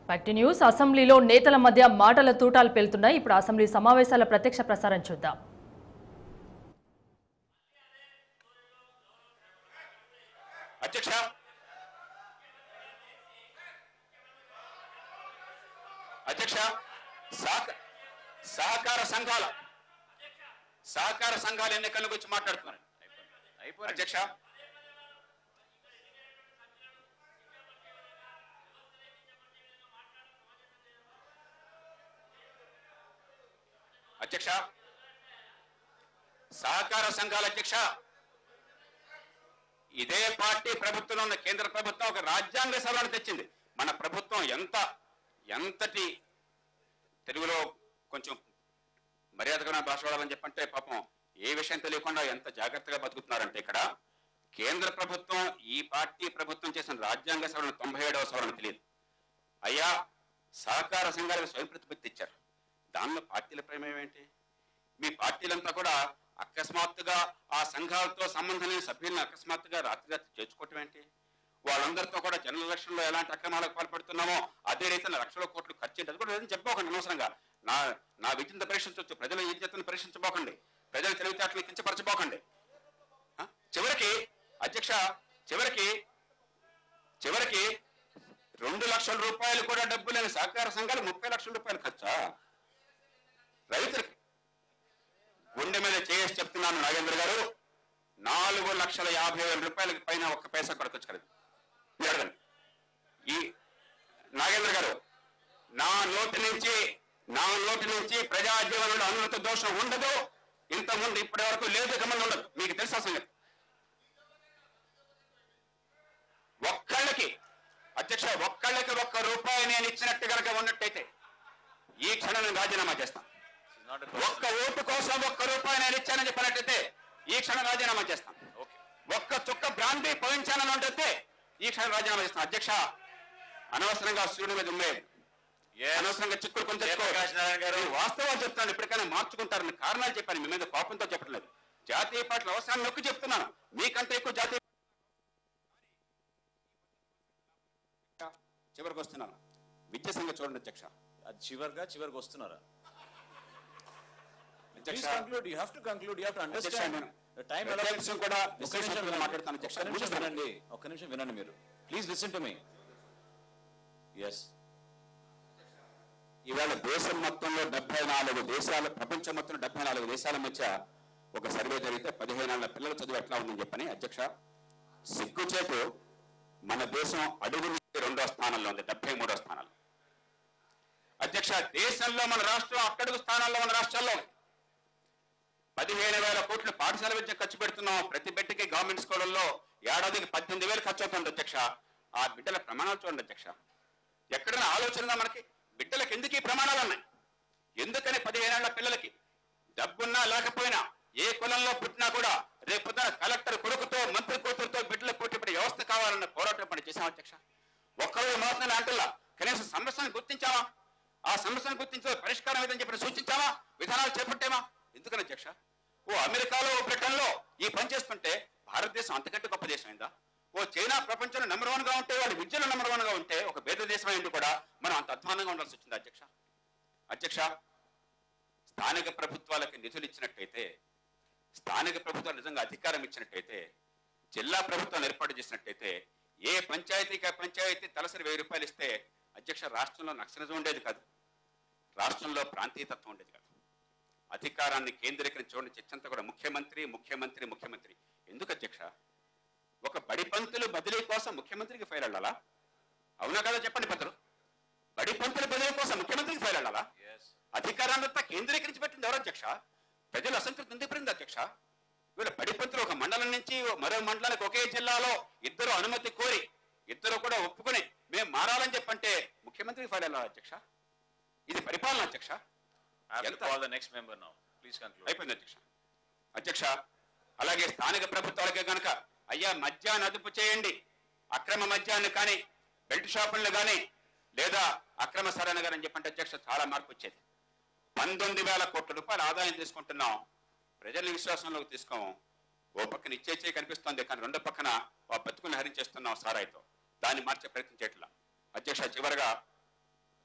Fact news అసెంబ్లీలో నేతల మధ్య మాటల తూటాలు పేలుతున్నాయి ఇప్పుడు అసెంబ్లీ సమావేశాల ప్రత్యక్ష ప్రసారం చూద్దాం అధ్యక్ష అధ్యక్ష సహక సహకార సంఘాల సహకార సంఘాల ఎన్నికల గురించి మాట్లాడుతున్నారు అధ్యక్ష అధ్యక్ష సహకార సంఘాల అధ్యక్ష ఇదే పార్టీ ప్రభుత్వంలో ఉన్న కేంద్ర ప్రభుత్వం ఒక రాజ్యాంగ సవరణ తెచ్చింది మన ప్రభుత్వం ఎంత ఎంతటి తెలుగులో కొంచెం మర్యాదకరమైన భాష వాడాలని చెప్పంటే పాపం ఏ విషయం తెలియకుండా ఎంత జాగ్రత్తగా బతుకుతున్నారంటే ఇక్కడ కేంద్ర ప్రభుత్వం ఈ పార్టీ ప్రభుత్వం చేసిన రాజ్యాంగ సవరణ తొంభై ఏడవ సవరణ తెలియదు అయ్యా సహకార సంఘాలకు స్వయం ప్రతిపత్తి ఇచ్చారు దానిలో పార్టీల ప్రమేయం ఏంటి మీ పార్టీలంతా కూడా అకస్మాత్తుగా ఆ సంఘాలతో సంబంధం లేని సభ్యులను అకస్మాత్తుగా రాత్రి రాత్రి చేర్చుకోవటం ఏంటి వాళ్ళందరితో కూడా జనరల్ ఎలక్షన్ లో ఎలాంటి అక్రమాలకు పాల్పడుతున్నామో అదే రీతిలో లక్షల కోట్లు ఖర్చు ఏంటి అది కూడా లేదని చెప్పకండి అనవసరంగా నా నా విద్యను పరీక్షించవచ్చు ప్రజల విద్యతను పరీక్షించబోకండి ప్రజల తెలివితేటలు కించపరచబోకండి ఆ? చివరికి అధ్యక్ష చివరికి చివరికి రెండు లక్షల రూపాయలు కూడా డబ్బు లేని సహకార సంఘాలు ముప్పై లక్షల రూపాయలు ఖర్చా రైతులకి గుండె మీద చేసి చెప్తున్నాను నాగేంద్ర గారు నాలుగు లక్షల యాభై వేల రూపాయలకి పైన ఒక్క పైసా కూడా ఖర్చు కాలేదు మీరు అడగండి ఈ నాగేంద్ర గారు నా నోటి నుంచి నా నోటి నుంచి ప్రజా జీవనంలో అనుమతి దోషం ఉండదు ఇంత ముందు ఇప్పటి వరకు లేదు గమనం ఉండదు మీకు తెలుసా సంగతి ఒక్కళ్ళకి అధ్యక్ష ఒక్కళ్ళకి ఒక్క రూపాయి నేను ఇచ్చినట్టు కనుక ఉన్నట్టయితే ఈ క్షణం నేను రాజీనామా చేస్తాను ఒక్క ఓటు కోసం ఒక్క రూపాయి నేను ఇచ్చానని చెప్పినట్టయితే ఈ క్షణం రాజీనామా చేస్తాను ఒక్క చుక్క బ్రాంతి పోయించానని అంటే ఈ క్షణం రాజీనామా చేస్తాను అధ్యక్ష అనవసరంగా సూర్యుడి మీద ఉమ్మేది అనవసరంగా చిక్కులు కొంచెం జయప్రకాష్ నారాయణ గారు. వాస్తవాలు చెప్తాను ఇప్పటికైనా మార్చుకుంటారని కారణాలు చెప్పాను మీ మీద కోపంతో చెప్పట్లేదు జాతీయ పార్టీల అవసరాన్ని నొక్కి చెప్తున్నాను మీకంటే ఎక్కువ జాతీయ చివరికి వస్తున్నాను విద్య సంగతి చూడండి అధ్యక్ష అది చివరిగా చివరికి వస్తున్నారా అధ్యక్ష please conclude you have to conclude you have to అధ్యక్ష, అండర్స్టాండ్ నేను టైం ప్రతి అంశం కూడా ఒక్క నిమిషం విశ్లేషణాత్మకంగా వినండి. మాట్లాడతాను అధ్యక్ష. ఒక్క నిమిషం ముగిస్తాను. వినండి ఒక్క నిమిషం వినండి మీరు please listen to me yes ఈవేళ దేశం మొత్తంలో డెబ్బై నాలుగు దేశాల ప్రపంచం మొత్తం డెబ్బై నాలుగు దేశాల మధ్య ఒక సర్వే జరిగితే పదిహేను ఏళ్ల పిల్లల చదువు ఎట్లా ఉందని చెప్పని అధ్యక్ష సిగ్గుచేటు మన దేశం అడుగు నుంచి రెండో స్థానంలో ఉంది డెబ్బై మూడో స్థానంలో అధ్యక్ష దేశంలో మన రాష్ట్రం అట్టడుగు స్థానాల్లో మన రాష్ట్రాల్లో ఉంది. పదిహేను వేల కోట్లు పాఠశాల విద్య ఖర్చు పెడుతున్నాం ప్రతి బిడ్డకి గవర్నమెంట్ స్కూళ్ళల్లో ఏడాదికి పద్దెనిమిది వేలు ఖర్చు అవుతుంది అధ్యక్ష ఆ బిడ్డల ప్రమాణాలు చూడండి అధ్యక్ష ఎక్కడైనా ఆలోచన ఉందా మనకి బిడ్డలకు ఎందుకు ఈ ప్రమాణాలు ఉన్నాయి ఎందుకని పదిహేనేళ్ల పిల్లలకి డబ్బున్నా లేకపోయినా ఏ కులంలో పుట్టినా కూడా రేపు కలెక్టర్ కొడుకుతో మంత్రి కూతురుతో బిడ్డల పోటీపడే వ్యవస్థ కావాలన్న పోరాటం పని చేశాం అధ్యక్ష ఒక్కరోజు మాత్రం అంటల్లా కనీసం సమస్యను గుర్తించామా ఆ సమస్యను గుర్తించే పరిష్కారం ఏదని చెప్పి సూచించామా విధానాలు చేపట్టామా ఎందుకని అధ్యక్ష ఓ అమెరికాలో ఓ బ్రిటన్లో ఈ పని చేస్తుంటే భారతదేశం అంతకంటే గొప్ప దేశం అయిందా ఓ చైనా ప్రపంచంలో నెంబర్ వన్ గా ఉంటే వాళ్ళు విద్యలో నెంబర్ వన్ గా ఉంటే ఒక పేద దేశం అయింది కూడా మనం అంత అధ్వానంగా ఉండాల్సి వచ్చింది అధ్యక్ష అధ్యక్ష స్థానిక ప్రభుత్వాలకు నిధులు ఇచ్చినట్టయితే స్థానిక ప్రభుత్వాలు నిజంగా అధికారం ఇచ్చినట్టయితే జిల్లా ప్రభుత్వం ఏర్పాటు చేసినట్టయితే ఏ పంచాయతీకి ఆ పంచాయతీ తలసరి వెయ్యి రూపాయలు ఇస్తే అధ్యక్ష రాష్ట్రంలో నక్సలిజం ఉండేది కాదు రాష్ట్రంలో ప్రాంతీయతత్వం ఉండేది కాదు అధికారాన్ని కేంద్రీకరించుకోండి చర్చంతా కూడా ముఖ్యమంత్రి ముఖ్యమంత్రి ముఖ్యమంత్రి ఎందుకు అధ్యక్ష ఒక బడి పంతులు బదిలీ కోసం ముఖ్యమంత్రికి ఫైల్ వెళ్ళాలా అవునా కదా చెప్పండి పెద్దలు బడి పంతుల బదిలీ కోసం ముఖ్యమంత్రికి ఫైల్ వెళ్ళాలా అధికారాన్నంతా కేంద్రీకరించి పెట్టింది ఎవరు అధ్యక్ష ప్రజలు అసంతృప్తి ఎందుకు పెరిగింది అధ్యక్ష వీళ్ళ బడి పంతులు ఒక మండలం నుంచి మరో మండలానికి ఒకే జిల్లాలో ఇద్దరు అనుమతి కోరి ఇద్దరు కూడా ఒప్పుకొని మేము మారాలని చెప్పంటే ముఖ్యమంత్రికి ఫైల్ వెళ్ళాలా అధ్యక్ష ఇది పరిపాలన అధ్యక్ష ఎంత? Call the next member now please conclude అయిపోయింది అధ్యక్ష అధ్యక్ష అలాగే స్థానిక ప్రభుత్వాలకే గనక అయ్యా మద్యాన్ని అదుపు చేయండి అక్రమ మద్యాన్ని కానీ బెల్ట్ షాపులను కానీ లేదా అక్రమ సరైన గాని చెప్పంటే అధ్యక్ష చాలా మార్పు వచ్చేది పంతొమ్మిది వేల కోట్ల రూపాయల ఆదాయం తీసుకుంటున్నాం ప్రజల విశ్వాసంలోకి తీసుకోము ఓ పక్కన ఇచ్చేచే కనిపిస్తోంది కానీ రెండో పక్కన ఆ బతుకుని హరించేస్తున్నాం సారాయితో దాన్ని మార్చే ప్రయత్నం చేయట్లా అధ్యక్ష చివరగా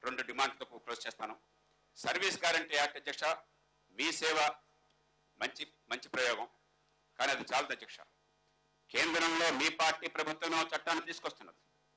రెండు డిమాండ్లతో క్లోజ్ చేస్తాను సర్వీస్ గ్యారంటీ యాక్ట్ అధ్యక్ష మీ సేవ మంచి మంచి ప్రయోగం కానీ అది చాలదు అధ్యక్ష కేంద్రంలో మీ పార్టీ ప్రభుత్వమే ఓ చట్టాన్ని తీసుకొస్తున్నది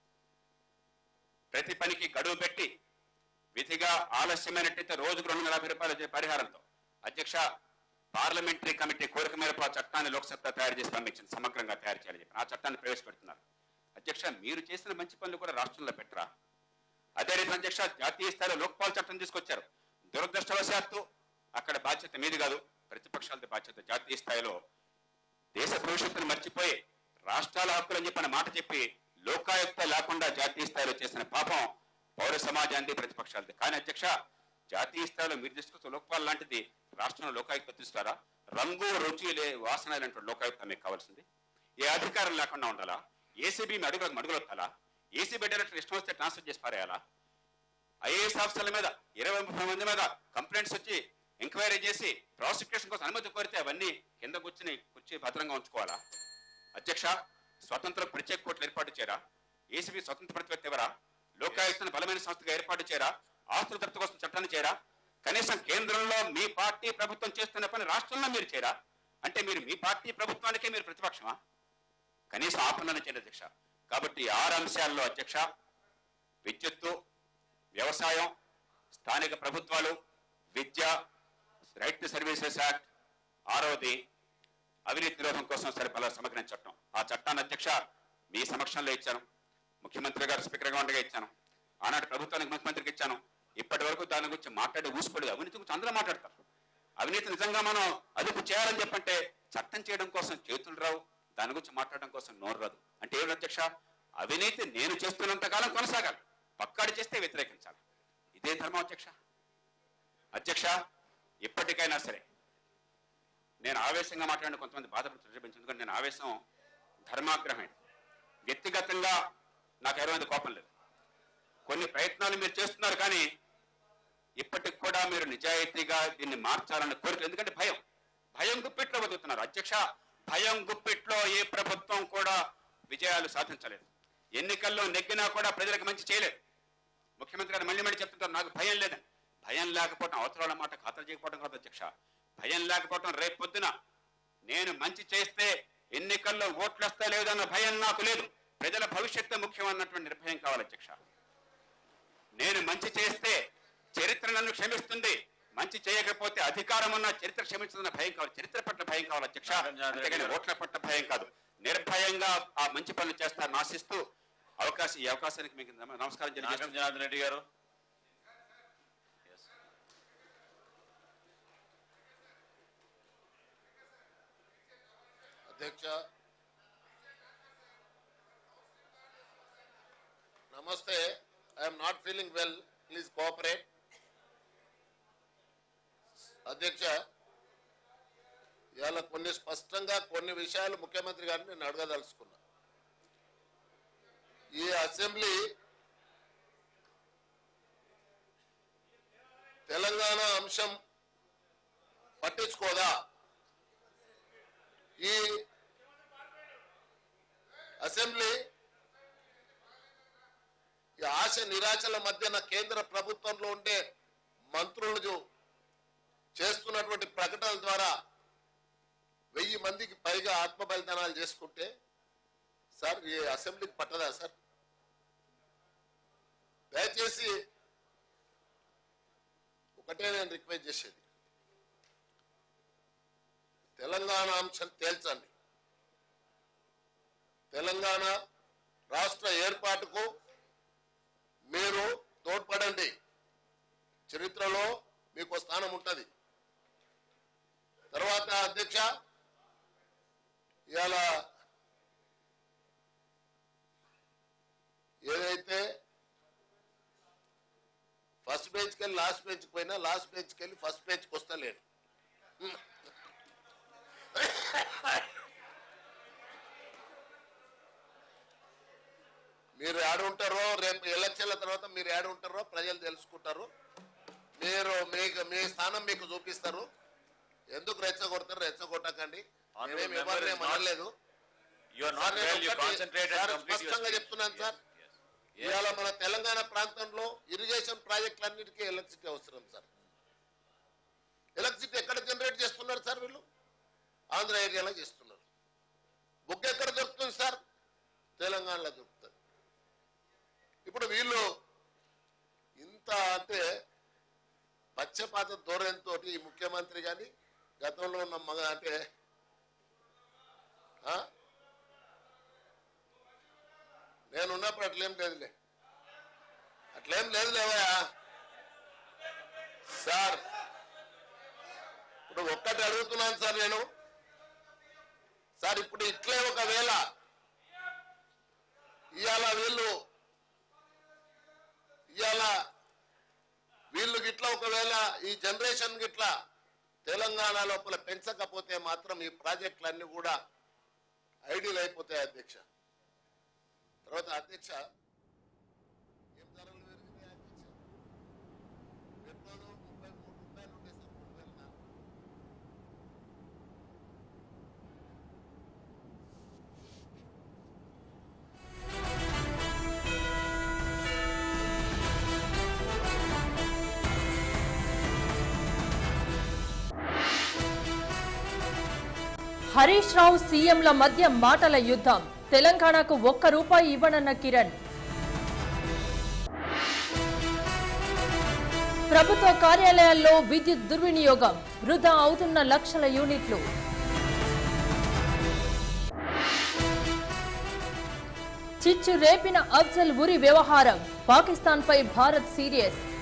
ప్రతి పనికి గడువు పెట్టి విధిగా ఆలస్యమైనట్టయితే రోజుకు రెండు వందల యాభై రూపాయల చే- పరిహారంతో అధ్యక్ష పార్లమెంటరీ కమిటీ కోరిక మేరకు ఆ చట్టాన్ని లోక్సత్తా తయారు చేసి పంపించింది సమగ్రంగా తయారు చేయాలని చెప్పి ఆ చట్టాన్ని ప్రవేశపెడుతున్నారు అధ్యక్ష మీరు చేసిన మంచి పనులు కూడా రాష్ట్రంలో పెట్టరా అదే రీతి అధ్యక్ష జాతీయ స్థాయిలో లోక్పాల్ చట్టం తీసుకొచ్చారు దురదృష్టవశాత్తు అక్కడ బాధ్యత మీది కాదు ప్రతిపక్షాలది బాధ్యత జాతీయ స్థాయిలో దేశ భవిష్యత్తును మర్చిపోయి రాష్ట్రాల హక్కులు అని చెప్పిన మాట చెప్పి లోకాయుక్త లేకుండా జాతీయ స్థాయిలో చేసిన పాపం పౌర సమాజాన్ని ప్రతిపక్షాలది కానీ అధ్యక్ష జాతీయ స్థాయిలో మీరు తీసుకొస్తే లోక్పాల్ లాంటిది రాష్ట్రంలో లోకాయుక్త తీసుకురారా రంగు రుచి లే వాసన లాంటి లోకాయుక్త మీకు కావాల్సింది ఏ అధికారం లేకుండా ఉండాలా ఏసీబీ అడుగులకు మడుగులొత్తాలా ఏసీబీ డైరెక్టర్ ఇష్టం వస్తే ట్రాన్స్ఫర్ చేసి పారేయాలా ఐఏఎస్ ఆఫీసర్ల మీద ఇరవై ముప్పై మంది మీద కంప్లైంట్స్ వచ్చి ఎంక్వైరీ చేసి ప్రాసిక్యూషన్ కోసం అనుమతి కోరితే అవన్నీ కింద కూర్చుని కూర్చి భద్రంగా ఉంచుకోవాలా అధ్యక్ష స్వతంత్ర ప్రత్యేక కోర్టులు ఏర్పాటు చేయరా ఏసీబీ స్వతంత్ర ప్రతిపత్తి ఎవరా లోకాయుక్తను బలమైన సంస్థగా ఏర్పాటు చేయరా ఆస్తుల తరపు కోసం చట్టాన్ని చేయరా కనీసం కేంద్రంలో మీ పార్టీ ప్రభుత్వం చేస్తున్న పని రాష్ట్రంలో మీరు చేయరా అంటే మీరు మీ పార్టీ ప్రభుత్వానికే మీరు ప్రతిపక్షమా కనీసం ఆ పనులను చేయండి అధ్యక్ష కాబట్టి ఈ ఆరు అంశాల్లో అధ్యక్ష విద్యుత్తు వ్యవసాయం స్థానిక ప్రభుత్వాలు విద్య రైట్ టు సర్వీసెస్ యాక్ట్ ఆరవది అవినీతి నిరోధం కోసం సరిపడా సమగ్రం చట్టం ఆ చట్టాన్ని అధ్యక్ష మీ సమక్షంలో ఇచ్చాను ముఖ్యమంత్రి గారు స్పీకర్గా ఉండగా ఇచ్చాను ఆనాటి ప్రభుత్వానికి ముఖ్యమంత్రికి ఇచ్చాను ఇప్పటి వరకు దాని గురించి మాట్లాడి ఊసుకోలేదు అవినీతి గురించి అందరూ మాట్లాడతారు అవినీతి నిజంగా మనం అదుపు చేయాలని చెప్పంటే చట్టం చేయడం కోసం చేతులు రావు దాని గురించి మాట్లాడడం కోసం నోరు రాదు అంటే ఏమిటి అధ్యక్ష అవినీతి నేను చేస్తున్నంత కాలం కొనసాగాలి పక్కాడు చేస్తే వ్యతిరేకించాలి ఇదే ధర్మం అధ్యక్ష అధ్యక్ష ఇప్పటికైనా సరే నేను ఆవేశంగా మాట్లాడిన కొంతమంది బాధపడుతున్నారు ఎందుకంటే నేను ఆవేశం ధర్మాగ్రహమే వ్యక్తిగతంగా నాకు ఎరవైంది కోపం లేదు కొన్ని ప్రయత్నాలు మీరు చేస్తున్నారు కానీ ఇప్పటికి కూడా మీరు నిజాయితీగా దీన్ని మార్చాలన్న కోరిక ఎందుకంటే భయం భయం గుప్పిట్లో బతుకుతున్నారు అధ్యక్ష భయం గుప్పిట్లో ఏ ప్రభుత్వం కూడా విజయాలు సాధించలేదు ఎన్నికల్లో నెగ్గినా కూడా ప్రజలకు మంచి చేయలేదు ముఖ్యమంత్రి గారు మళ్ళీ మళ్ళీ చెప్తుంటారు నాకు భయం లేదని భయం లేకపోవడం అవసరాల మాట ఖాతరు చేయకపోవడం కాదు అధ్యక్ష భయం లేకపోవడం రేపు పొద్దున నేను మంచి చేస్తే ఎన్నికల్లో ఓట్లు వస్తా లేదన్న భయం నాకు లేదు ప్రజల భవిష్యత్తు ముఖ్యం అన్నటువంటి నిర్భయం కావాలి అధ్యక్ష నేను మంచి చేస్తే చరిత్ర నన్ను క్షమిస్తుంది మంచి చేయకపోతే అధికారం ఉన్న చరిత్ర క్షమించదన్న భయం కావాలి చరిత్ర పట్ల భయం కావాలి అధ్యక్ష అంతేగాని ఓట్ల పట్ల భయం కాదు నిర్భయంగా ఆ మంచి పనులు చేస్తారని ఆశిస్తూ అవకాశం ఈ అవకాశానికి మీకు నమ- నమస్కారం నాగం తెలియజేస్తున్నాను జనార్దన్ రెడ్డి గారు అధ్యక్ష నమస్తే I'm not feeling well please cooperate అధ్యక్ష ఇవాళ కొన్ని స్పష్టంగా కొన్ని విషయాలు ముఖ్యమంత్రి గారిని నేను అడగదలుచుకున్నా ఈ అసెంబ్లీ తెలంగాణ అంశం పట్టించుకోదా ఈ అసెంబ్లీ ఈ ఆశ నిరాశల మధ్యన కేంద్ర ప్రభుత్వంలో ఉండే మంత్రులు చూ- చేస్తున్నటువంటి ప్రకటనల ద్వారా వెయ్యి మందికి పైగా ఆత్మ బలిదానాలు చేసుకుంటే సార్ ఈ అసెంబ్లీకి పట్టదా సార్ దయచేసి ఒకటే నేను రిక్వెస్ట్ చేసేది తెలంగాణ అంశం తేల్చండి తెలంగాణ రాష్ట్ర ఏర్పాటుకు మీరు తోడ్పడండి చరిత్రలో మీకు స్థానం ఉంటుంది తర్వాత అధ్యక్ష ఇవాళ ఏదైతే ఫస్ట్ పేజ్కి వెళ్ళి లాస్ట్ పేజ్కి పోయినా లాస్ట్ పేజ్కి వెళ్ళి ఫస్ట్ పేజ్కి వస్తలేడు మీరు ఏడ ఉంటారో రేపు ఎలక్షన్ల తర్వాత మీరు ఏడ ఉంటారో ప్రజలు తెలుసుకుంటారు మీరు మీకు మీ స్థానం మీకు చూపిస్తారు ఎందుకు రెచ్చగొడతారు రెచ్చగొట్టకండి Honorable నేనేం member ఎవరిని is not- అనలేదు You are సార్, not నేను well, you ఒకటి- concentrate and సార్, complete your స్పష్టంగా speech. చెప్తున్నాను సార్ Yes, yes. ఇవాళ మన తెలంగాణ ప్రాంతంలో ఇరిగేషన్ ప్రాజెక్టులన్నిటికీ ఎలక్ట్రిసిటీ అవసరం సార్ ఎలక్ట్రిసిటీ ఎక్కడ జనరేట్ చేస్తున్నారు సార్ వీళ్ళు ఆంధ్ర ఏరియాలో చేస్తున్నారు బుక్ ఎక్కడ దొరుకుతుంది సార్ తెలంగాణలో దొరుకుతుంది ఇప్పుడు వీళ్ళు ఇంత అంటే పచ్చపాత ధోరణితో ఈ ముఖ్యమంత్రి కానీ గతంలో ఉన్న మగ అంటే ఆ? నేను ఉన్నప్పుడు అట్లేం లేదులే అట్లేం లేదు లేవయా సార్ ఇప్పుడు ఒక్కటి అడుగుతున్నాను సార్ నేను సార్ ఇప్పుడు ఇట్లే ఒకవేళ ఇవాళ వీళ్ళు ఇవాళ వీళ్ళు గిట్లా ఒకవేళ ఈ జనరేషన్ గిట్లా తెలంగాణ లోపల పెంచకపోతే మాత్రం ఈ ప్రాజెక్టులన్నీ కూడా ఐడియల్ అయిపోతాయి అధ్యక్ష తర్వాత అధ్యక్ష ఏం ధరలు పెరిగినాయి అధ్యక్ష పెట్రోల్ ముప్పై మూడు రూపాయలు ఉండే సార్ మూడు వేల నాలుగు హరీష్ రావు సీఎంల మధ్య మాటల యుద్ధం తెలంగాణకు ఒక్క రూపాయి ఇవ్వనన్న కిరణ్ ప్రభుత్వ కార్యాలయాల్లో విద్యుత్ దుర్వినియోగం వృధా అవుతున్న లక్షల యూనిట్లు చిచ్చు రేపిన అఫ్జల్ ఉరి వ్యవహారం పాకిస్తాన్పై భారత్ సీరియస్